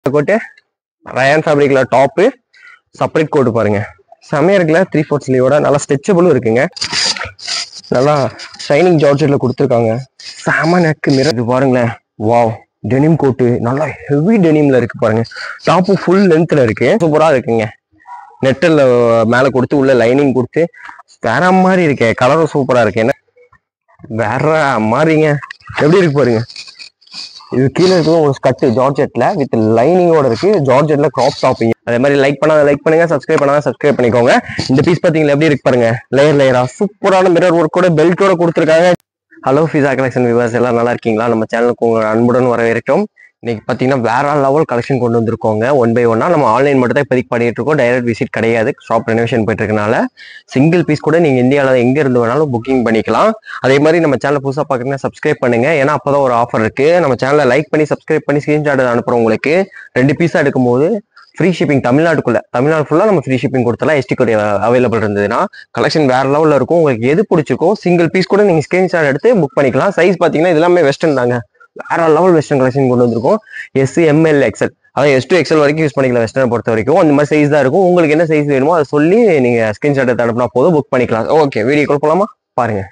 கோட்டு rayon ஃபேப்ரிக்ல top separate coat பாருங்க செமையா இருக்குல்ல த்ரீ ஃபோர்த் ஸ்லீவோட நல்லா ஸ்ட்ரெச்சபிளும் இருக்குங்க நல்லா ஷைனிங் ஜார்ஜெட்ல கொடுத்துருக்காங்க செம நெக்கு மிரர் இது பாருங்களேன் வாவ் டெனிம் கோட்டு நல்லா ஹெவி டெனிம்ல இருக்கு பாருங்க டாப்பு ஃபுல் லென்த்ல இருக்கு சூப்பரா இருக்குங்க நெட்டில் மேல கொடுத்து உள்ள லைனிங் கொடுத்து வேற மாதிரி இருக்கே கலரும் சூப்பரா இருக்கு என்ன வேற மாதிரிங்க எப்படி இருக்கு பாருங்க இது கீழே இருக்கிறது ஒரு ஸ்கட்டு ஜார்ஜெட்ல வித் லைனிங்கோட இருக்கு ஜார்ஜெட்ல கிராப் டாப்பிங் அதே மாதிரி லைக் பண்ணாத லைக் பண்ணுங்க சப்ஸ்கிரைப் பண்ணாத சப்ஸ்கிரைப் பண்ணிக்கோங்க இந்த பீஸ் பாத்தீங்களா எப்படி இருக்கு பாருங்க லேயர் லேயரா சூப்பரான மிரர் ஒர்க்கோட பெல்ட்டோட கொடுத்துருக்காங்க ஹலோ ஃபிசா கலெக்ஷன் விவர்ஸ் எல்லாம் நல்லா இருக்கீங்களா நம்ம சேனலுக்கு உங்க அன்புடன் வரவேற்கிறோம் இன்னைக்கு பார்த்தீங்கன்னா வேற லெவல் கலெக்ஷன் கொண்டு வந்திருக்கோங்க ஒன் பை ஒன்னா நம்ம ஆன்லைன் மட்டும் தான் இப்போதைக்கு பண்ணிட்டு இருக்கோம் டைரக்ட் விசிட் கிடையாது ஷாப் ரெனோவேஷன் போயிட்டு இருக்கனால சிங்கிள் பீஸ் கூட நீங்க இந்தியாவில் எங்க இருந்து வேணாலும் புக்கிங் பண்ணிக்கலாம் அதே மாதிரி நம்ம சேனல் புதுசாக பார்க்குறீங்கன்னா சப்ஸ்கிரைப் பண்ணுங்க ஏன்னா அப்பதான் ஒரு ஆஃபர் இருக்கு நம்ம சேனலை லைக் பண்ணி சப்ஸ்கிரைப் பண்ணி ஸ்கிரீன்ஷாட் அனுப்புறவங்களுக்கு ரெண்டு பீஸா எடுக்கும்போது ஃப்ரீ ஷிப்பிங் தமிழ்நாட்டுக்குள்ள தமிழ்நாடு ஃபுல்லாக நம்ம ஃப்ரீ ஷிப்பிங் கொடுத்தலாம் எஸ்டி கோடி அவைலபிள் இருந்ததுன்னா கலெக்ஷன் வேற லெவலில் இருக்கும் உங்களுக்கு எது பிடிச்சிருக்கோ சிங்கிள் பீஸ் கூட நீங்கள் ஸ்கிரீன்ஷாட் எடுத்து புக் பண்ணிக்கலாம் சைஸ் பார்த்தீங்கன்னா இது எல்லாமே வெஸ்டர்ன் தாங்க வேற லெவல் வெஸ்டர்ன் கலெக்ஷன் கொண்டு வந்திருக்கோம் எஸ் எம்எல் எக்ஸ்எல் அதாவது எஸ் டூ எக்ஸ்எல் வரைக்கும் யூஸ் பண்ணிக்கலாம் வெஸ்டர்னை பொறுத்த வரைக்கும் அந்த மாதிரி சைஸ் தான் இருக்கும் உங்களுக்கு என்ன சைஸ் வேணுமோ அதை சொல்லி நீங்கள் ஸ்கிரீன்ஷாட் எடுத்து அனுப்புனா போதும் புக் பண்ணிக்கலாம் ஓகே வீடியோ கால் போலாமா பாருங்க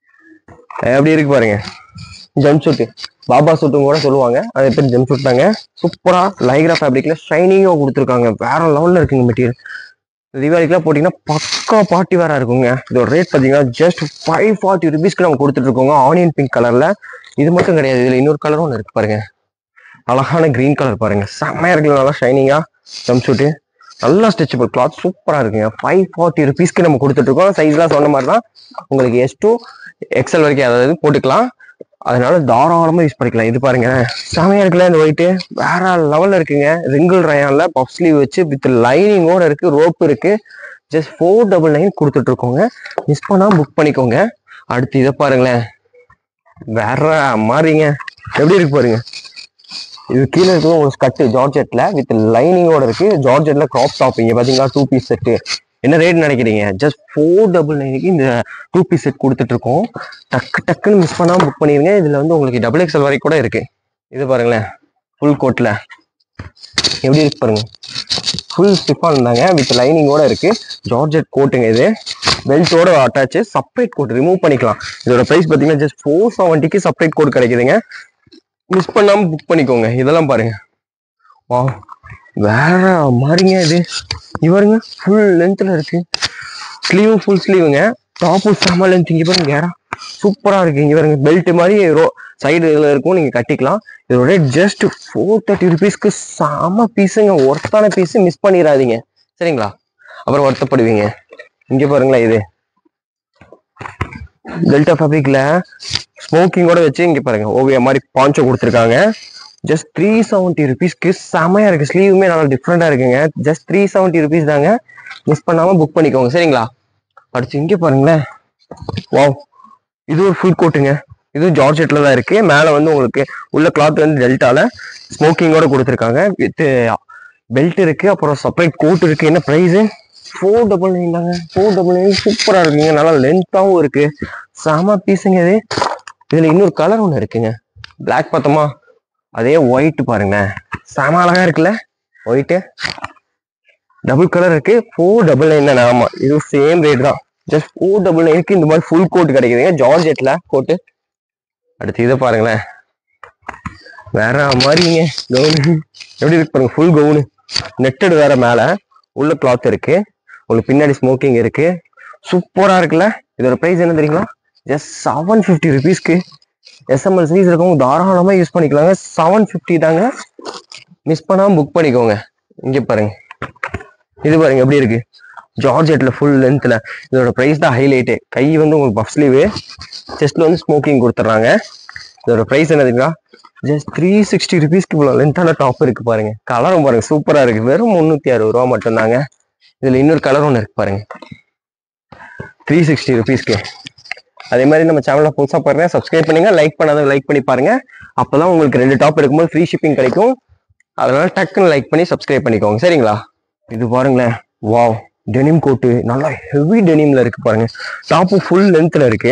எப்படி இருக்கு பாருங்க ஜம்ப் சூட்டு பாபா சூட்டும் கூட சொல்லுவாங்க அது பேர் ஜம்ப் சூட் தாங்க சூப்பரா லைக்ரா ஃபேப்ரிக்ல ஷைனிங்காக கொடுத்துருக்காங்க வேற லெவல்ல இருக்குங்க மெட்டீரியல் தீபாவளிக்குலாம் போட்டிங்கன்னா பக்கா பார்ட்டி வேற இருக்குங்க இதோட ரேட் பார்த்தீங்கன்னா ஜஸ்ட் ஃபைவ் ஃபார்ட்டி ருபீஸ்க்கு நம்ம கொடுத்துட்டு இருக்கோங்க ஆனியன் பிங்க் கலர்ல இது மட்டும் கிடையாது இதுல இன்னொரு கலரும் ஒன்று இருக்கு பாருங்க அழகான கிரீன் கலர் பாருங்க செம்மையா இருக்குல்ல நல்லா ஷைனிங்கா ஜம்ப் சூட்டு நல்லா ஸ்ட்ரெச்சபிள் கிளாத் சூப்பரா இருக்குங்க ஃபைவ் ஃபார்ட்டி ருபீஸ்க்கு நம்ம கொடுத்துட்டு இருக்கோம் சைஸ்லாம் சொன்ன மாதிரி தான் உங்களுக்கு எஸ் டூ எக்ஸல் வரைக்கும் அதாவது போட்டுக்கலாம் அதனால தாராளமா யூஸ் பண்ணிக்கலாம் இது பாருங்க செமையா இருக்குல்ல இந்த ஒயிட்டு வேற லெவல்ல இருக்குங்க ரிங்கிள் ரயான்ல பஃப் ஸ்லீவ் வச்சு வித் லைனிங்கோட இருக்கு ரோப் இருக்கு ஜஸ்ட் ஃபோர் டபுள் நைன் கொடுத்துட்டு இருக்கோங்க மிஸ் பண்ணா புக் பண்ணிக்கோங்க அடுத்து இதை பாருங்களேன் வேற மாதிரிங்க எப்படி இருக்கு பாருங்க இது கீழே இருக்கிறது ஒரு ஸ்கட்டு ஜார்ஜெட்ல வித் லைனிங்கோட இருக்கு ஜார்ஜெட்ல கிராப் டாப் இங்க பாத்தீங்களா டூ பீஸ் செட்டு என்ன ரேட் நினைக்கிறீங்க ஜஸ்ட் ஃபோர் டபுள் நைனுக்கு இந்த டூ பீஸ் செட் கொடுத்துட்டு இருக்கோம் டக்கு டக்குன்னு மிஸ் பண்ணாம புக் பண்ணிருங்க இதுல வந்து உங்களுக்கு டபுள் எக்ஸ்எல் வரைக்கும் கூட இருக்கு இது பாருங்களேன் ஃபுல் கோட்ல எப்படி இருக்கு பாருங்க ஃபுல் ஸ்டிஃபான் இருந்தாங்க வித் லைனிங்கோட இருக்கு ஜார்ஜெட் கோட்டுங்க இது பெல்ட்டோட அட்டாச் செப்பரேட் கோட் ரிமூவ் பண்ணிக்கலாம் இதோட பிரைஸ் பார்த்தீங்கன்னா ஜஸ்ட் ஃபோர் செவன்ட்டிக்கு செப்பரேட் கோட் கிடைக்குதுங்க மிஸ் பண்ணாம புக் பண்ணிக்கோங்க இதெல்லாம் பாருங்க வா வேற மாதிரிங்க இது இவருங்க ஃபுல் லென்த்ல இருக்கு ஸ்லீவும் ஃபுல் ஸ்லீவுங்க டாப்பும் செம லென்த் இங்க பாருங்க ஏடா சூப்பரா இருக்கு இங்க பாருங்க பெல்ட் மாதிரி ரோ சைடு இதுல இருக்கும் நீங்க கட்டிக்கலாம் இதோட ஜஸ்ட் ஃபோர் தேர்ட்டி ருபீஸ்க்கு செம பீஸுங்க ஒர்த்தான பீஸ் மிஸ் பண்ணிடாதீங்க சரிங்களா அப்புறம் வருத்தப்படுவீங்க இங்க பாருங்களேன் இது டெல்டா ஃபேப்ரிக்ல ஸ்மோக்கிங்கோட வச்சு இங்க பாருங்க ஓவியம் மாதிரி பாஞ்சோ கொடுத்துருக்காங்க ஜஸ்ட் த்ரீ செவன்ட்டி ருபீஸ்க்கு செமையா இருக்கு ஸ்லீவுமே நல்லா டிஃப்ரெண்டா இருக்குங்க ஜஸ்ட் த்ரீ செவன்ட்டி ருபீஸ் தாங்க மிஸ் பண்ணாம புக் பண்ணிக்கோங்க சரிங்களா அடுத்து இங்க பாருங்களேன் வாவ் இது ஒரு ஃபுல் கோட்டுங்க இதுவும் ஜார்ஜெட்ல தான் இருக்கு மேல வந்து உங்களுக்கு உள்ள கிளாத் வந்து டெல்டால ஸ்மோக்கிங்கோட கொடுத்துருக்காங்க வித் பெல்ட் இருக்கு அப்புறம் செப்பரேட் கோட் இருக்கு என்ன ப்ரைஸ் ஃபோர் டபுள் நைன் தாங்க ஃபோர் டபுள் நைன் சூப்பரா இருக்குங்க நல்லா லென்த்தாவும் இருக்கு செம பீஸுங்க இது இதுல இன்னொரு கலர் ஒன்று இருக்குங்க Black பார்த்தோமா அதே ஒயிட் பாருங்களேன் செம அழகா இருக்குல்ல ஒயிட்டு டபுள் கலர் இருக்கு ஃபோர் டபுள் நைன் தான் ஆமா இது சேம் ரேட் தான் ஜஸ்ட் ஃபோர் டபுள் நைனுக்கு இந்த மாதிரி ஃபுல் கோட் கிடைக்குதுங்க ஜார்ஜெட்ல கோட்டு அடுத்து இதை பாருங்களேன் வேற மாதிரிங்க கவுனு எப்படி இருக்கு பாருங்க ஃபுல் கவுனு நெட்டட் வேற மேல உள்ள கிளாத் இருக்கு உங்களுக்கு பின்னாடி ஸ்மோக்கிங் இருக்கு சூப்பரா இருக்குல்ல இதோட பிரைஸ் என்ன தெரியுங்களா ஜஸ்ட் செவன் ஃபிஃப்டி ருபீஸ்க்கு எஸ்எம்எல் சைஸ் இருக்கவங்க தாராளமா யூஸ் பண்ணிக்கலாங்க செவன் ஃபிஃப்டி தாங்க மிஸ் பண்ணாம புக் பண்ணிக்கோங்க இங்க பாருங்க இது பாருங்க எப்படி இருக்கு ஜார்ஜெட்ல ஃபுல் லென்த்ல இதோட பிரைஸ் தான் ஹைலைட்டு கை வந்து உங்களுக்கு பஃப் ஸ்லீவு செஸ்ட்ல வந்து ஸ்மோக்கிங் கொடுத்துட்றாங்க இதோட பிரைஸ் என்ன தெரியுங்களா ஜஸ்ட் த்ரீ சிக்ஸ்டி ருபீஸ்க்கு இவ்வளோ லென்த்தான டாப் இருக்கு பாருங்க கலரும் பாருங்க சூப்பரா இருக்கு வெறும் முந்நூற்றி அறுபது ரூபா மட்டும்தாங்க இதுல இன்னொரு கலர் ஒன்று இருக்கு பாருங்க த்ரீ சிக்ஸ்டி ருபீஸ்க்கு அதே மாதிரி நம்ம சேனலை புதுசாக பாருங்க சப்ஸ்கிரைப் பண்ணுங்க லைக் பண்ணாத லைக் பண்ணி பாருங்க அப்பதான் உங்களுக்கு ரெண்டு டாப் எடுக்கும்போது ஃப்ரீ ஷிப்பிங் கிடைக்கும் அதனால டக்குன்னு லைக் பண்ணி சப்ஸ்கிரைப் பண்ணிக்கோங்க சரிங்களா இது பாருங்களேன் வாவ் டெனிம் கோட்டு நல்லா ஹெவி டெனிம்ல இருக்கு பாருங்க டாப்பு ஃபுல் லென்த்ல இருக்கு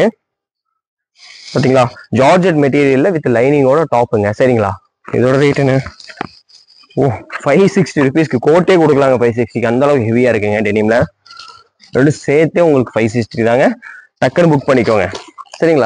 பாத்தீங்களா ஜார்ஜெட் மெட்டீரியல்ல வித் லைனிங்கோட டாப்புங்க சரிங்களா இதோட ரேட் என்ன ஓ ஃபைவ் சிக்ஸ்டி ருபீஸ்க்கு கோட்டே கொடுக்கலாங்க ஃபைவ் சிக்ஸ்டிக்கு அந்த அளவுக்கு ஹெவியா இருக்குங்க டெனிம்ல ரெண்டு சேர்த்தே உங்களுக்கு ஃபைவ் சிக்ஸ்டி தாங்க டக்குன்னு புக் பண்ணிக்கோங்க சரிங்களா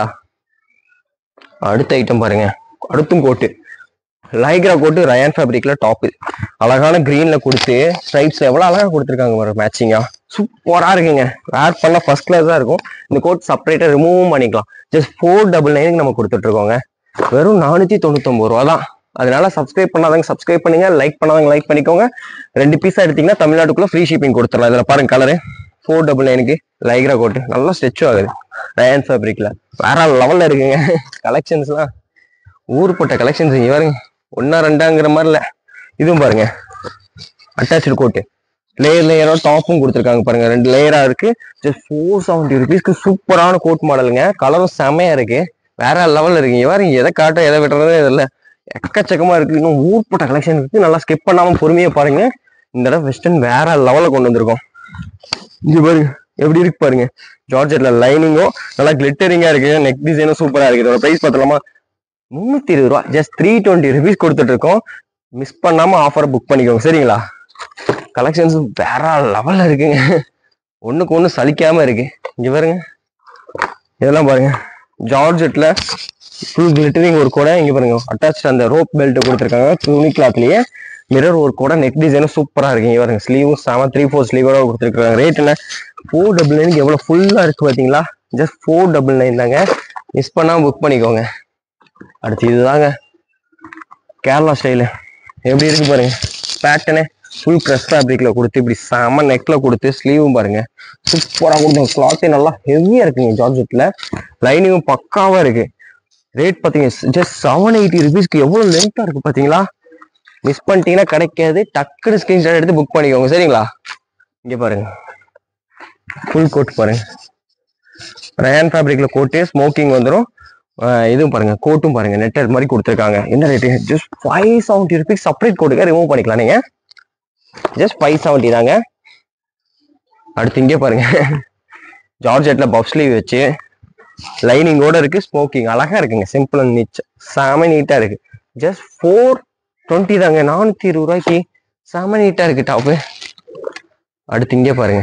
அடுத்த ஐட்டம் பாருங்க அடுத்தும் கோட்டு லைக்ரா கோட்டு ரயான் ஃபேப்ரிக்ல டாப் அழகான கிரீன்ல கொடுத்து ஸ்ட்ரைப்ஸ் எவ்வளவு அழகா கொடுத்துருக்காங்க ஒரு மேட்சிங்கா சூப்பரா இருக்குங்க வேர் பண்ண ஃபர்ஸ்ட் கிளாஸ் தான் இருக்கும் இந்த கோட் செப்பரேட்டா ரிமூவும் பண்ணிக்கலாம் ஜஸ்ட் ஃபோர் டபுள் நைனுக்கு நம்ம கொடுத்துட்டு இருக்கோங்க வெறும் நானூத்தி தொண்ணூத்தொன்பது ரூபா தான் அதனால சப்ஸ்கிரைப் பண்ணாதவங்க சப்ஸ்கிரைப் பண்ணுங்க லைக் பண்ணாதவங்க லைக் பண்ணிக்கோங்க ரெண்டு பீஸா எடுத்தீங்கன்னா தமிழ்நாட்டுக்குள்ள ஃப்ரீ ஷிப்பிங் கொடுத்துடலாம் இதுல பாருங்க கலரு ஃபோர் டபுள் நைனுக்கு லைக்ரா கோட்டு நல்லா ஸ்ட்ரெச்சும் ஆகுது ரயான் ஃபேப்ரிக்ல வேற லெவல்ல இருக்குங்க கலெக்ஷன்ஸ்லாம் ஊருப்பட்ட கலெக்ஷன்ஸ் இங்க பாருங்க ஒன்னா ரெண்டாங்கிற மாதிரி இல்ல இதுவும் பாருங்க அட்டாச்சு கோட்டு லேயர் லேயரோட டாப்பும் கொடுத்துருக்காங்க பாருங்க ரெண்டு லேயரா இருக்கு ஜஸ்ட் ஃபோர் செவன்டி ருபீஸ்க்கு சூப்பரான கோட் மாடலுங்க கலரும் செமையா இருக்கு வேற லெவல்ல இருக்கு இங்க பாருங்க எதை காட்ட எதை விட்டுறதே இல்ல எக்கச்சக்கமா இருக்கு இன்னும் ஊர்பட்ட கலெக்ஷன் இருக்கு நல்லா ஸ்கிப் பண்ணாம பொறுமையா பாருங்க இந்த தடவை வெஸ்டர்ன் வேற லெவல்ல கொண்டு வந்திருக்கோம் இங்க பாருங்க எப்படி இருக்கு பாருங்க ஜார்ஜெட்ல லைனிங்கும் நல்லா கிளிட்டரிங்கா இருக்கு நெக் டிசைனும் சூப்பரா இருக்கு இதோட பிரைஸ் பார்த்தலாமா முந்நூத்தி இருபது ரூபா ஜஸ்ட் த்ரீ டுவெண்ட்டி ருபீஸ் கொடுத்துட்டு இருக்கோம் மிஸ் பண்ணாம ஆஃபரை புக் பண்ணிக்கோங்க சரிங்களா கலெக்ஷன்ஸ் வேற லெவல்ல இருக்குங்க ஒண்ணுக்கு ஒண்ணு சலிக்காம இருக்கு இங்க பாருங்க இதெல்லாம் பாருங்க ஜார்ஜெட்ல ஃபுல் கிளிட்டரிங் ஒரு கூட இங்க பாருங்க அட்டாச் அந்த ரோப் பெல்ட் கொடுத்துருக்காங்க துணி கிளாத்லயே மிரர் ஒரு கூட நெக் டிசைனும் சூப்பரா இருக்கு இங்க பாருங்க ஸ்லீவும் செவன் த்ரீ ஃபோர் ஸ்லீவோட கொடுத்துருக்காங்க ரேட் என்ன ஃபோர் டபுள் நைனுக்கு எவ்வளவு ஃபுல்லா இருக்கு பாத்தீங்களா ஜஸ்ட் ஃபோர் டபுள் நைன் தாங்க மிஸ் பண்ணாம புக் பண்ணிக்கோங்க அடுத்து இதுதாங்க கேரளா ஸ்டைலு எப்படி இருக்கு பாருங்க பேட்டர்னு ஃபுல் ப்ரெஸ் ஃபேப்ரிக்ல கொடுத்து இப்படி செம நெக்ல கொடுத்து ஸ்லீவும் பாருங்க சூப்பரா கொடுத்து கிளாத்தே நல்லா ஹெவியா இருக்குங்க ஜார்ஜெட்ல லைனிங்கும் பக்காவா இருக்கு ரேட் பாத்தீங்க ஜஸ்ட் செவன் எயிட்டி ருபீஸ்க்கு எவ்வளவு லென்த்தா இருக்கு பாத்தீங்களா மிஸ் பண்ணிட்டீங்கன்னா கிடைக்காது டக்குனு ஸ்கிரீன்ஷாட் எடுத்து புக் பண்ணிக்கோங்க சரிங்களா இங்க பாருங்க ஃபுல் கோட் பாருங்க ரயான் ஃபேப்ரிக்ல கோட்டு ஸ்மோக்கிங் வந்துடும் இதுவும் பாருங்க கோட்டும் பாருங்க நெட்டர் மாதிரி கொடுத்துருக்காங்க என்ன rate just five seventy rupees separate கோட்டுக்கு ரிமூவ் பண்ணிக்கலாம் நீங்க ஜஸ்ட் ஃபைவ் செவன்ட்டி தாங்க அடுத்து இங்கே பாருங்க ஜார்ஜெட்ல பஃப் ஸ்லீவ் வச்சு லைனிங்கோட இருக்கு ஸ்மோக்கிங் அழகா இருக்குங்க சிம்பிள் அண்ட் நீட் செம நீட்டா இருக்கு ஜஸ்ட் ஃபோர் டுவெண்ட்டி தாங்க நானூத்தி இருபது ரூபாய்க்கு செம நீட்டா இருக்கு டாப்பு அடுத்து இங்கே பாருங்க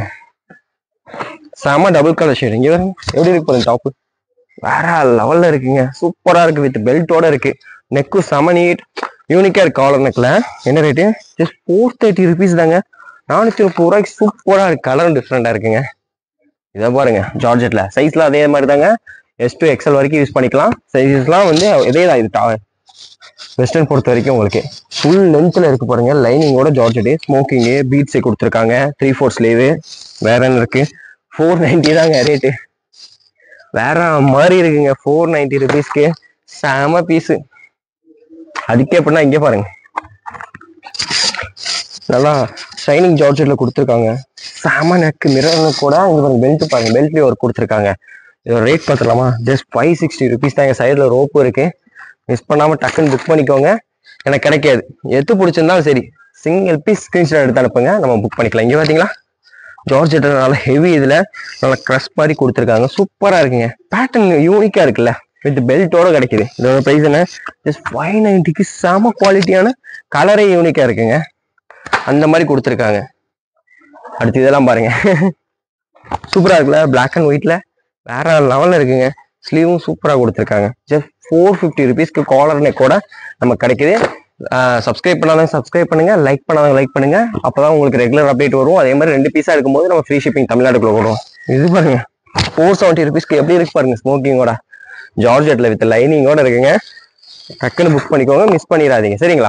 செம டபுள் கலர் ஷேட் இங்க பாருங்க எப்படி இருக்கு பாருங்க டாப்பு வேற லெவல்ல இருக்குங்க சூப்பரா இருக்கு வித் பெல்ட்டோட இருக்கு நெக்கு செம நீட் யூனிக்கா இருக்கு காலர் நெக்ல என்ன rate just four thirty rupees தாங்க நானூத்தி முப்பது ரூபாய்க்கு சூப்பரா இருக்கு கலரும் டிஃப்ரெண்டா இருக்குங்க இதை பாருங்க ஜார்ஜெட்ல சைஸ்ல அதே மாதிரி தாங்க எஸ் டூ எக்ஸல் வரைக்கும் யூஸ் பண்ணிக்கலாம் சைஸஸ்லாம் வந்து இதே தான் இது வெஸ்டர்ன் பொறுத்த வரைக்கும் உங்களுக்கு ஃபுல் லென்த்ல இருக்கு பாருங்க லைனிங்கோட ஜார்ஜெட் ஸ்மோக்கிங்கு பீட்ஸை கொடுத்துருக்காங்க த்ரீ ஃபோர் ஸ்லீவு வேற என்ன இருக்கு ஃபோர் நைன்டி தாங்க ரேட்டு வேற மாதிரி இருக்குங்க ஃபோர் நைன்டி ருபீஸ்க்கு செம பீஸு அதுக்கே அப்படின்னா இங்கே பாருங்க நல்லா ஷைனிங் ஜார்ஜெட்ல கொடுத்துருக்காங்க செம நெக்கு மிரர் கூட இங்க பாருங்க பெல்ட் பாருங்க பெல்ட்லயே ஒரு கொடுத்துருக்காங்க இதோட ரேட் பார்த்துலாமா ஜஸ்ட் ஃபைவ் சிக்ஸ்டி ருபீஸ் தான் எங்கள் சைடில் ரோப்பும் இருக்கு மிஸ் பண்ணாம டக்குன்னு புக் பண்ணிக்கோங்க எனக்கு கிடைக்காது எது பிடிச்சிருந்தாலும் சரி சிங்கிள் பீஸ் ஸ்க்ரீன்ஷாட் எடுத்து அனுப்புங்க நம்ம புக் பண்ணிக்கலாம் இங்கே பார்த்தீங்களா ஜார்ஜெட் நல்லா ஹெவி இதில் நல்லா க்ரஷ் மாதிரி கொடுத்துருக்காங்க சூப்பராக இருக்குங்க பேட்டர்ன் யூனிக்காக இருக்குல்ல வித் பெல்ட்டோட கிடைக்குது இதோட ப்ரைஸ் என்ன ஜஸ்ட் ஃபைவ் நைன்ட்டிக்கு செம குவாலிட்டியான கலரே யூனிக்காக இருக்குங்க அந்த மாதிரி கொடுத்துருக்காங்க அடுத்து இதெல்லாம் பாருங்க சூப்பராக இருக்குல்ல பிளாக் அண்ட் ஒயிட்ல வேற லெவலில் இருக்குங்க ஸ்லீவும் சூப்பராக கொடுத்துருக்காங்க ஜஸ்ட் ஃபோர் ஃபிஃப்டி ருபீஸ்க்கு காலர் நெக்கோட நமக்கு கிடைக்குது சப்ஸ்கிரைப் பண்ணாதவங்க சப்ஸ்கிரைப் பண்ணுங்க லைக் பண்ணாதவங்க லைக் பண்ணுங்க அப்பதான் உங்களுக்கு ரெகுலர் அப்டேட் வரும் அதே மாதிரி ரெண்டு பீஸா இருக்கும்போது நம்ம ஃப்ரீ ஷிப்பிங் தமிழ்நாட்டுக்குள்ள வரும் இது பாருங்க ஃபோர் செவன்ட்டி ருபீஸ்க்கு எப்படி இருக்கு பாருங்க ஸ்மோக்கிங்கோட ஜார்ஜெட்ல வித் லைனிங்கோட இருக்குங்க டக்குன்னு புக் பண்ணிக்கோங்க மிஸ் பண்ணிடாதீங்க சரிங்களா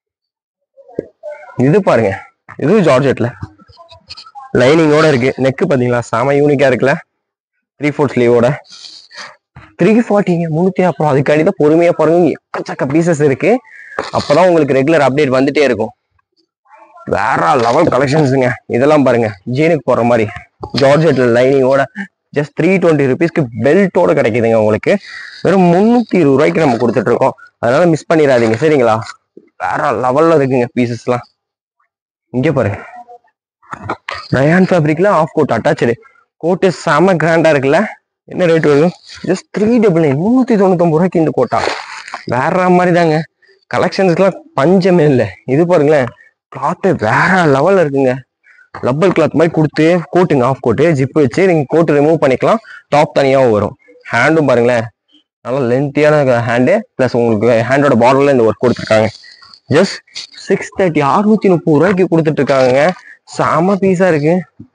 இது பாருங்க இதுவும் ஜார்ஜெட்ல லைனிங்கோட இருக்கு நெக்கு பாத்தீங்களா செம யூனிக்கா இருக்குல்ல த்ரீ ஃபோர் ஸ்லீவோட த்ரீ ஃபார்ட்டிங்க முன்னூத்தி அப்புறம் அதுக்காண்டி தான் பொறுமையா பாருங்க எக்கச்சக்க பீசஸ் இருக்கு அப்பதான் உங்களுக்கு ரெகுலர் அப்டேட் வந்துட்டே இருக்கும் வேற லெவல் கலெக்ஷன்ஸுங்க இதெல்லாம் பாருங்க ஜீனுக்கு போற மாதிரி ஜார்ஜெட்ல லைனிங்கோட ஜஸ்ட் த்ரீ டுவெண்ட்டி ருபீஸ்க்கு பெல்ட்டோட கிடைக்குதுங்க உங்களுக்கு வெறும் முந்நூத்தி இருபது ரூபாய்க்கு நம்ம கொடுத்துட்டு இருக்கோம் அதனால மிஸ் பண்ணிடாதீங்க சரிங்களா வேற லெவல்ல இருக்குங்க பீசஸ்லாம் இங்க பாருங்க ரயான் ஃபேப்ரிக்ல ஆஃப் கோட் அட்டாச்சு கோட்டு செம கிராண்டா இருக்குல்ல என்ன ரேட் வரும் ஜஸ்ட் த்ரீ டபுள் நைன் முந்நூற்றி தொண்ணூத்தொம்பது ரூபாய்க்கு இந்த கோட்டா வேற மாதிரி தாங்க கலெக்ஷன்ஸ்க்குலாம் பஞ்சமே இல்லை இது பாருங்களேன் கிளாத்து வேற லெவல்ல இருக்குங்க லப்பர் கிளாத் மாதிரி கொடுத்து கோட்டுங்க ஆஃப் கோட்டு ஜிப் வச்சு நீங்க கோட்டு ரிமூவ் பண்ணிக்கலாம் டாப் தனியாகவும் வரும் ஹேண்டும் பாருங்களேன் நல்லா லென்த்தியான ஹேண்டு ப்ளஸ் உங்களுக்கு ஹேண்டோட பார்டர்ல இந்த ஒர்க் கொடுத்துருக்காங்க ஜஸ்ட் சிக்ஸ் தேர்ட்டி அறுநூத்தி முப்பது ரூபாய்க்கு கொடுத்துட்டு இருக்காங்க செம பீஸா இருக்கு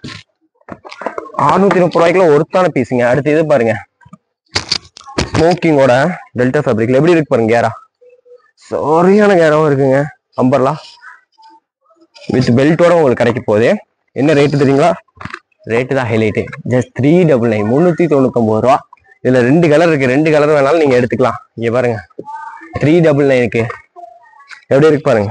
அறுநூத்தி முப்பது ரூபாய்க்குலாம் ஒருத்தான பீஸுங்க அடுத்து இது பாருங்க ஸ்மோக்கிங்கோட டெல்டா ஃபேப்ரிக்ல எப்படி இருக்கு பாருங்க கேரா சரியான கேராவும் இருக்குங்க அம்பர்லா வித் பெல்ட்டோட உங்களுக்கு கிடைக்க போகுது என்ன ரேட்டு தெரியுங்களா ரேட்டு தான் highlight just three double nine முந்நூற்றி தொண்ணூத்தொம்பது ரூபா இதுல ரெண்டு கலர் இருக்கு ரெண்டு கலர் வேணாலும் நீங்க எடுத்துக்கலாம் இங்க பாருங்க த்ரீ டபுள் நைனுக்கு எப்படி இருக்கு பாருங்க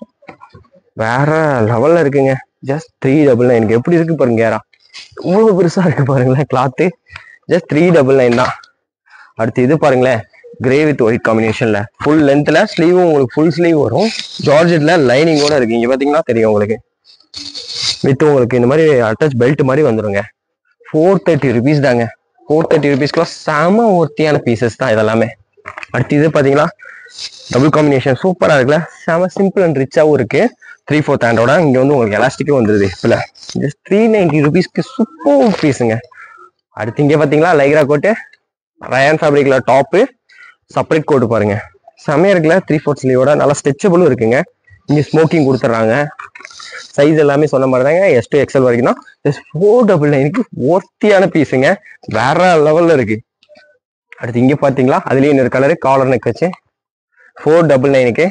வேற லெவல்ல இருக்குங்க ஜஸ்ட் த்ரீ டபுள் நைனுக்கு எப்படி இருக்கு பாருங்க ஏரா இவ்வளவு பெருசா இருக்கு பாருங்களேன் cloth just three double nine தான் அடுத்து இது பாருங்களேன் கிரே வித் ஒயிட் காம்பினேஷன்ல ஃபுல் லென்த்ல ஸ்லீவும் உங்களுக்கு ஃபுல் ஸ்லீவ் வரும் ஜார்ஜெட்ல லைனிங்கோட இருக்கு இங்க பாத்தீங்கன்னா தெரியும் உங்களுக்கு வித் உங்களுக்கு இந்த மாதிரி அட்டாச் பெல்ட் மாதிரி வந்துருங்க ஃபோர் தேர்ட்டி ருபீஸ் தாங்க ஃபோர் தேர்ட்டி ருபீஸ்க்குலாம் செம ஒர்த்தியான பீசஸ் தான் இதெல்லாமே அடுத்து இது பாத்தீங்களா டபுள் காம்பினேஷன் சூப்பரா இருக்குல்ல செம சிம்பிள் அண்ட் ரிச்சாவும் இருக்கு த்ரீ ஃபோர்த் ஹேண்டோட இங்க வந்து உங்களுக்கு எலாஸ்டிக்கும் வந்துருது இப்பல ஜஸ்ட் த்ரீ நைன்டி ருபீஸ்க்கு சூப்பர் பீஸுங்க அடுத்து இங்க பாத்தீங்களா லைக்ரா கோட்டு ரயான் ஃபேப்ரிக்ல டாப்பு செப்பரேட் கோட்டு பாருங்க செமையா இருக்குல்ல த்ரீ ஃபோர்த் ஸ்லீவோட நல்லா ஸ்ட்ரெச்சபிளும் இருக்குங்க இங்க ஸ்மோக்கிங் கொடுத்துட்றாங்க சைஸ் எல்லாமே சொன்ன மாதிரி தாங்க எஸ் டு எக்ஸல் வரைக்கும் தான் ஜஸ்ட் ஃபோர் டபுள் நைனுக்கு ஒர்த்தியான பீஸுங்க வேற லெவல்ல இருக்கு அடுத்து இங்க பாத்தீங்களா அதுலயும் இன்னொரு கலரு காலர் நெக் வச்சு ஃபோர் டபுள் நைனுக்கு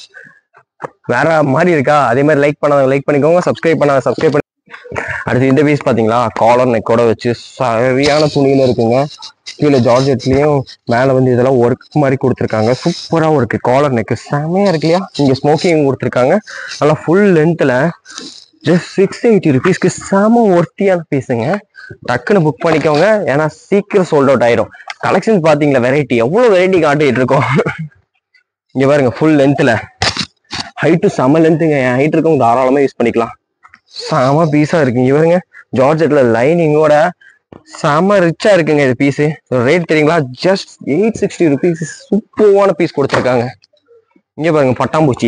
வேற மாதிரி இருக்கா அதே மாதிரி லைக் பண்ணாதவங்க லைக் பண்ணிக்கோங்க சப்ஸ்கிரைப் பண்ணாத சப்ஸ்கிரைப் பண்ணி அடுத்து இந்த பீஸ் பாத்தீங்களா காலர் நெக்கோட வச்சு சரியான துணியில இருக்குங்க கீழே ஜார்ஜெட்லயும் மேல வந்து இதெல்லாம் ஒர்க் மாதிரி கொடுத்துருக்காங்க சூப்பரா இருக்கு காலர் நெக் செமையா இருக்கு இல்லையா இங்க ஸ்மோக்கிங் கொடுத்துருக்காங்க நல்லா ஃபுல் லென்த்ல ஜஸ்ட் சிக்ஸ் எயிட்டி ருபீஸ்க்கு செம ஒர்த்தியான பீஸுங்க டக்குன்னு புக் பண்ணிக்கோங்க ஏன்னா சீக்கிரம் சோல்ட் அவுட் ஆயிரும் கலெக்ஷன்ஸ் பாத்தீங்களா வெரைட்டி எவ்வளவு வெரைட்டி காட்டிட்டு இருக்கோம் இங்க பாருங்க ஃபுல் லென்த்ல ஹைட்டு செம லென்த்துங்க என் ஹைட் இருக்கவங்க தாராளமா யூஸ் பண்ணிக்கலாம் செம பீஸா இருக்குங்க இவருங்க ஜார்ஜெட்ல லைனிங்கோட செம ரிச்சா இருக்குங்க இது பீஸ் ரேட் தெரியுங்களா ஜஸ்ட் எயிட் சிக்ஸ்டி ருபீஸ் சூப்பரான பீஸ் கொடுத்துருக்காங்க இங்க பாருங்க பட்டாம்பூச்சி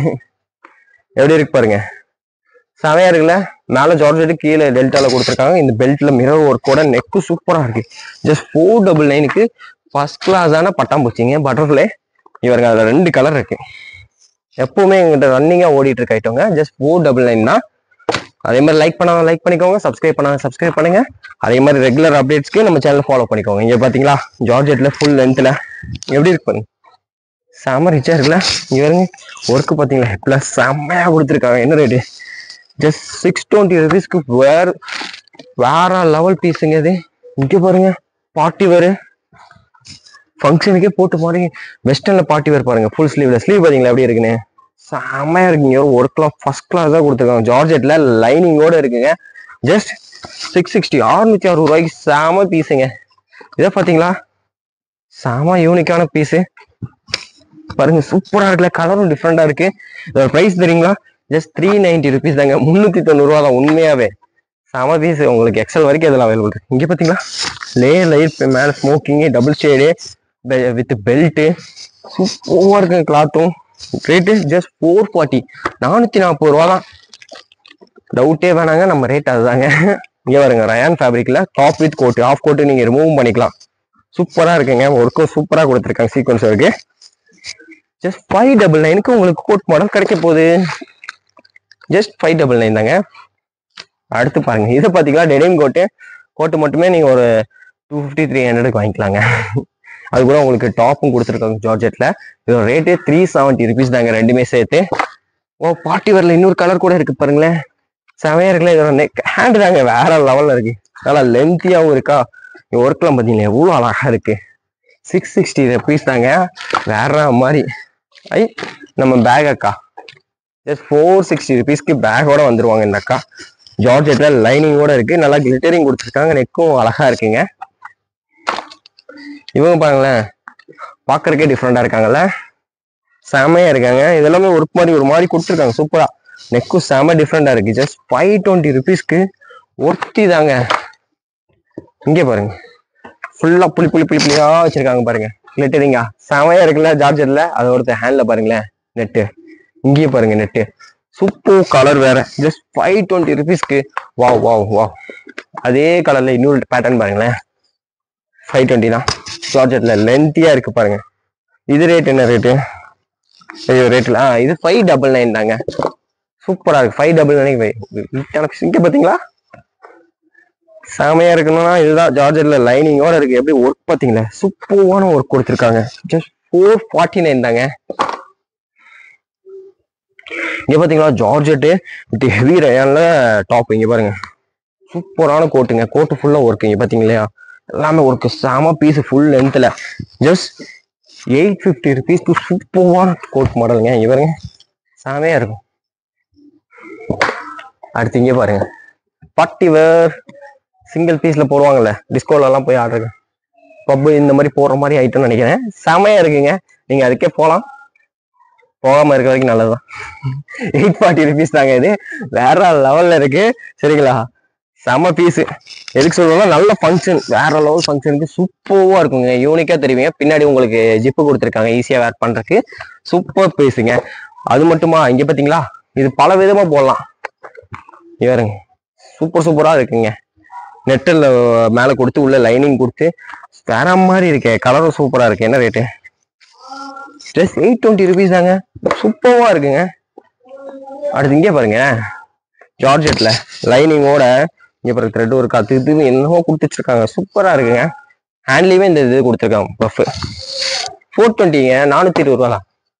எப்படி இருக்கு பாருங்க செமையா இருக்குல்ல மேல ஜார்ஜெட் கீழே டெல்டால கொடுத்துருக்காங்க இந்த பெல்ட்ல மிரர் ஒர்க்கோட நெக்கு சூப்பரா இருக்கு ஜஸ்ட் ஃபோர் டபுள் நைனுக்கு ஃபர்ஸ்ட் கிளாஸான பட்டாம்பூச்சிங்க பட்டர்ஃப்ளை இவருங்க அதுல ரெண்டு கலர் இருக்கு எப்பவுமே எங்கிட்ட ரன்னிங்கா ஓடிட்டு இருக்க ஐட்டங்க ஜஸ்ட் ஃபோர் டபுள் நைன் தான் அதே மாதிரி லைக் பண்ணாங்க லைக் பண்ணிக்கோங்க சப்ஸ்கிரைப் பண்ணாங்க சப்ஸ்கிரைப் பண்ணுங்க அதே மாதிரி ரெகுலர் அப்டேட்ஸ்க்கு நம்ம சேனல் ஃபாலோ பண்ணிக்கோங்க இங்க பாத்தீங்களா ஜார்ஜெட்ல ஃபுல் லென்த்ல எப்படி இருக்கு பாருங்க செம ரிச்சா இருக்குல்ல இங்க பாருங்க ஒர்க் பாத்தீங்களா ப்ளஸ் செம்மையா கொடுத்துருக்காங்க என்ன ரேட்டு ஜஸ்ட் சிக்ஸ் டுவெண்ட்டி ருபீஸ்க்கு வேற வேற லெவல் பீஸுங்க இது இங்க பாருங்க பார்ட்டி வேறு ஃபங்க்ஷனுக்கே போட்டு பாருங்க வெஸ்டர்ன்ல பார்ட்டி வேர் பாருங்க ஃபுல் ஸ்லீவ்ல ஸ்லீவ் பாத்தீங்களா எப்படி இருக்குன்னு செம்மையா இருக்குங்க ஒர்க்லாம் ஃபர்ஸ்ட் கிளாஸ் தான் கொடுத்துருக்காங்க ஜார்ஜெட்ல லைனிங்கோட இருக்குங்க ஜஸ்ட் சிக்ஸ் சிக்ஸ்டி அறுநூத்தி அறுபது ரூபாய்க்கு செம பீஸுங்க இதை பாத்தீங்களா செம யூனிக்கான பீஸு பாருங்க சூப்பரா இருக்குல்ல கலரும் டிஃப்ரெண்டா இருக்கு இதோட ப்ரைஸ் தெரியுங்களா ஜஸ்ட் த்ரீ நைன்டி ருபீஸ் தாங்க முந்நூத்தி தொண்ணூறு ரூபா தான் உண்மையாவே செம பீஸ் உங்களுக்கு எக்ஸல் வரைக்கும் இதெல்லாம் அவைலபிள் இருக்கு இங்க பாத்தீங்களா லேயர் லைட் மேல smocking double shade with belt சூப்பரா இருக்கு கிளாத்தும் ரேட்டு ஜஸ்ட் ஃபோர் ஃபார்ட்டி நானூத்தி நாற்பது ரூபா தான் டவுட்டே வேணாங்க நம்ம ரேட் அதுதாங்க இங்க பாருங்க ரயான் ஃபேப்ரிக்ல top with coat half coat நீங்க ரிமூவ் பண்ணிக்கலாம் சூப்பரா இருக்குங்க ஒர்க்கும் சூப்பரா கொடுத்துருக்காங்க சீக்வன்ஸ் இருக்கு ஜஸ்ட் ஃபைவ் டபுள் நைனுக்கு உங்களுக்கு கோட் மாடல் கிடைக்க போகுது ஜஸ்ட் ஃபைவ் டபுள் நைன் தாங்க அடுத்து பாருங்க இது பாத்தீங்களா டெனிம் கோட்டு கோட்டு மட்டுமே நீங்க ஒரு டூ ஃபிஃப்டி த்ரீ ஹண்ட்ரடுக்கு வாங்கிக்கலாங்க அது கூட உங்களுக்கு டாப்பும் கொடுத்துருக்காங்க ஜார்ஜெட்ல இதோட ரேட்டே த்ரீ செவன்ட்டி ருபீஸ் தாங்க ரெண்டுமே சேர்த்து ஓ பார்ட்டி வரல இன்னொரு கலர் கூட இருக்கு பாருங்களேன் செமையா இருக்குல்ல இதோட நெக் ஹேண்ட் தாங்க வேற லெவல்ல இருக்கு நல்லா லென்த்தியாவும் இருக்கா ஒர்க்லாம் பார்த்தீங்களா எவ்வளோ அழகா இருக்கு சிக்ஸ் சிக்ஸ்டி ருபீஸ் தாங்க வேற மாதிரி ஐ நம்ம பேக் அக்கா ஜஸ்ட் ஃபோர் சிக்ஸ்டி ருபீஸ்க்கு பேக்கோட வந்துருவாங்க இந்த அக்கா ஜார்ஜெட்ல லைனிங்கோட இருக்கு நல்லா கிளிட்டரிங் கொடுத்துருக்காங்க நெக்கும் அழகா இருக்குங்க இவங்க பாருங்களேன் பார்க்கறதுக்கே டிஃப்ரெண்டா இருக்காங்கல்ல செமையா இருக்காங்க இதெல்லாமே ஒரு மாதிரி ஒரு மாதிரி கொடுத்துருக்காங்க சூப்பரா நெக்கும் செம டிஃப்ரெண்டா இருக்கு ஜஸ்ட் ஃபைவ் டுவெண்ட்டி ருபீஸ்க்கு ஒர்த்தி தாங்க இங்கே பாருங்க ஃபுல்லா புளி புளி புளி புளியா வச்சிருக்காங்க பாருங்க கிளிட்டரிங்கா செமையா இருக்குல்ல ஜார்ஜர்ல அது ஒருத்தர் ஹேண்ட்ல பாருங்களேன் நெட்டு இங்கேயே பாருங்க நெட்டு சூப்பர் கலர் வேற ஜஸ்ட் ஃபைவ் டுவெண்ட்டி ருபீஸ்க்கு வாவ் வாவ் வாவ் அதே கலர்ல இன்னொரு பேட்டர்ன் பாருங்களேன் ஃபைவ் டுவெண்ட்டி தான் ஜார்ஜெட்ல லென்த்தியா இருக்கு பாருங்க இது ரேட் என்ன ரேட்டு ஐயோ ரேட்ல ஆ இது ஃபைவ் டபுள் நைன் தாங்க சூப்பரா இருக்கு ஃபைவ் டபுள் நைன் இங்க பாத்தீங்களா செமையா இருக்கணும்னா இதுதான் ஜார்ஜர்ல லைனிங்கோட இருக்கு எப்படி ஒர்க் பாத்தீங்களா சூப்பரான ஒர்க் கொடுத்துருக்காங்க ஜஸ்ட் ஃபோர் ஃபார்ட்டி நைன் தாங்க இங்க பாத்தீங்களா ஜார்ஜெட்டு வித் ஹெவி ரயான்ல டாப் இங்க பாருங்க சூப்பரான கோட்டுங்க கோட்டு ஃபுல்லா ஒர்க் இங்க பாத்தீங்களா எல்லாமே ஒர்க் செம பீஸ் ஃபுல் லென்த்ல ஜஸ்ட் எயிட் ஃபிஃப்டி ருபீஸ்க்கு சூப்பரான கோட் மாடலுங்க இங்க பாருங்க செமையா இருக்கும் அடுத்து இங்க பாருங்க பார்ட்டி வேர் சிங்கிள் பீஸ்ல போடுவாங்கல்ல டிஸ்கோல எல்லாம் போய் ஆடுறது பப்பு இந்த மாதிரி போடுற மாதிரி ஐட்டம்னு நினைக்கிறேன் செமையா இருக்குங்க நீங்க அதுக்கே போகலாம் போகாம இருக்க வரைக்கும் நல்லதுதான் எயிட் ஃபார்ட்டி ருபீஸ் தாங்க இது வேற லெவல்ல இருக்கு சரிங்களா செம பீஸ் எதுக்கு சொல்லணும்னா நல்ல ஃபங்க்ஷன் வேற லெவல் ஃபங்க்ஷனுக்கு சூப்பராக இருக்குங்க யூனிக்கா தெரியுங்க பின்னாடி உங்களுக்கு ஜிப்பு கொடுத்துருக்காங்க ஈஸியா வேர் பண்றதுக்கு சூப்பர் பீஸுங்க அது மட்டுமா இங்க பாத்தீங்களா இது பல விதமா போடலாம் இங்க பாருங்க சூப்பர் சூப்பரா இருக்குங்க நெட்டில் மேலே கொடுத்து உள்ள லைனிங் கொடுத்து வேற மாதிரி இருக்கே கலரும் சூப்பரா இருக்கு என்ன rate just eight twenty rupees தாங்க சூப்பராக இருக்குங்க அடுத்து இங்கே பாருங்க ஜார்ஜெட்ல லைனிங்கோட இங்க பாருங்க த்ரெட் ஒர்க் அது இதுன்னு என்னவோ கொடுத்து வச்சிருக்காங்க சூப்பரா இருக்குங்க ஹேண்ட்லியுமே இந்த இது கொடுத்துருக்காங்க பஃப் ஃபோர் டுவெண்ட்டிங்க நானூத்தி இருபது ரூபா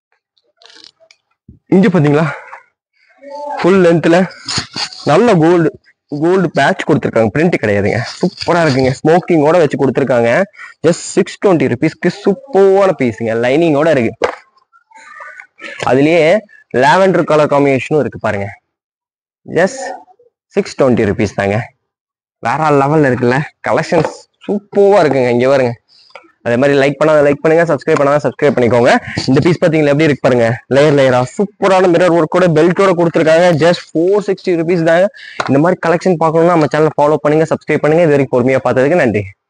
இங்க பாத்தீங்களா ஃபுல் லென்த்ல நல்ல கோல்டு கோல்டு பேட்ச் கொடுத்துருக்காங்க பிரிண்ட் கிடையாதுங்க சூப்பரா இருக்குங்க ஸ்மோக்கிங்கோட வச்சு கொடுத்துருக்காங்க ஜஸ்ட் சிக்ஸ் டுவெண்ட்டி ருபீஸ்க்கு சூப்பரான பீஸுங்க லைனிங்கோட இருக்கு அதுலயே லாவெண்டர் கலர் காம்பினேஷனும் இருக்கு பாருங்க ஜஸ்ட் சிக்ஸ் டுவெண்ட்டி ருபீஸ் தாங்க வேற லெவல்ல இருக்குல்ல கலெக்ஷன்ஸ் சூப்பரா இருக்குங்க இங்க பாருங்க அதே மாதிரி லைக் பண்ணாத லைக் பண்ணுங்க சப்ஸ்கிரைப் பண்ணாத சப்ஸ்கிரைப் பண்ணிக்கோங்க இந்த பீஸ் பாத்தீங்களா எப்படி இருக்கு பாருங்க லேயர் லேயரா சூப்பரான மிரர் ஒர்க்கோட பெல்ட்டோட கொடுத்துருக்காங்க ஜஸ்ட் ஃபோர் சிக்ஸ்டி ருபீஸ் தாங்க இந்த மாதிரி கலெக்ஷன் பார்க்கணும்னா நம்ம சேனல் ஃபாலோ பண்ணுங்க சப்ஸ்கிரைப் பண்ணுங்க இது வரைக்கும் பொறுமையா பார்த்ததுக்கு நன்றி